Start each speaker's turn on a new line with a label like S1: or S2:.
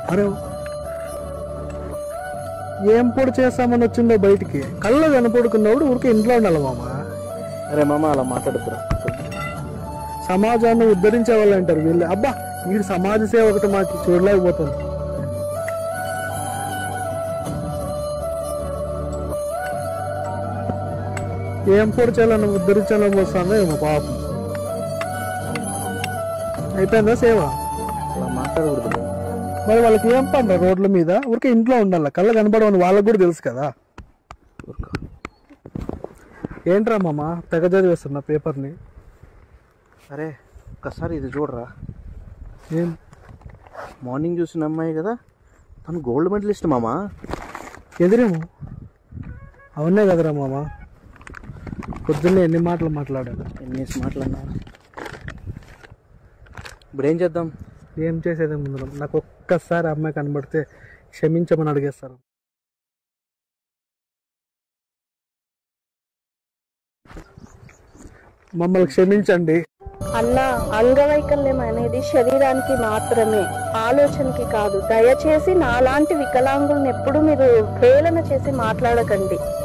S1: అరే ఏం పొడి చేస్తామని వచ్చిందో బయటికి కళ్ళు కనపడుకున్నప్పుడు ఊరికే ఇంట్లో ఉండాలి మామ
S2: అరే మామ అలా మాట్లాడుతురా
S1: సమాజాన్ని ఉద్ధరించే వాళ్ళు అంటారు వీళ్ళు అబ్బా వీడు సమాజ సేవ ఒకటి మాకు చూడలేకపోతుంది ఏం పొడి చేయాలని ఉద్ధరించాలని వస్తుందో ఏమో పాపం అయిపోయిందా సేవ
S2: అలా మాట్లాడకూడదు
S1: మరి వాళ్ళకి ఏం పంట రోడ్ల మీద ఊరికే ఇంట్లో ఉండాలి కళ్ళ కనపడవని వాళ్ళకి కూడా తెలుసు కదా
S2: ఊరుకో.
S1: ఏంట్రా మామ తెగ చదివేస్తున్నా పేపర్ని
S2: అరే ఒక్కసారి ఇది చూడరా
S1: ఏం
S2: మార్నింగ్ చూసిన అమ్మాయి కదా తను గోల్డ్ మెడలిస్ట్ మామ
S1: ఎదురేమో అవునే కదరా మామ పొద్దున్నే ఎన్ని మాటలు మాట్లాడాను
S2: ఎన్ని మాట్లాడినా ఇప్పుడు ఏం చేద్దాం
S1: ఏం చేసేది ముందు నాకు ఒక్కసారి అమ్మాయి కనబడితే క్షమించమని అడిగేస్తారు మమ్మల్ని క్షమించండి
S3: అన్న అంగవైకల్యం అనేది శరీరానికి మాత్రమే ఆలోచనకి కాదు దయచేసి నాలాంటి వికలాంగుల్ని ఎప్పుడు మీరు హేళన చేసి మాట్లాడకండి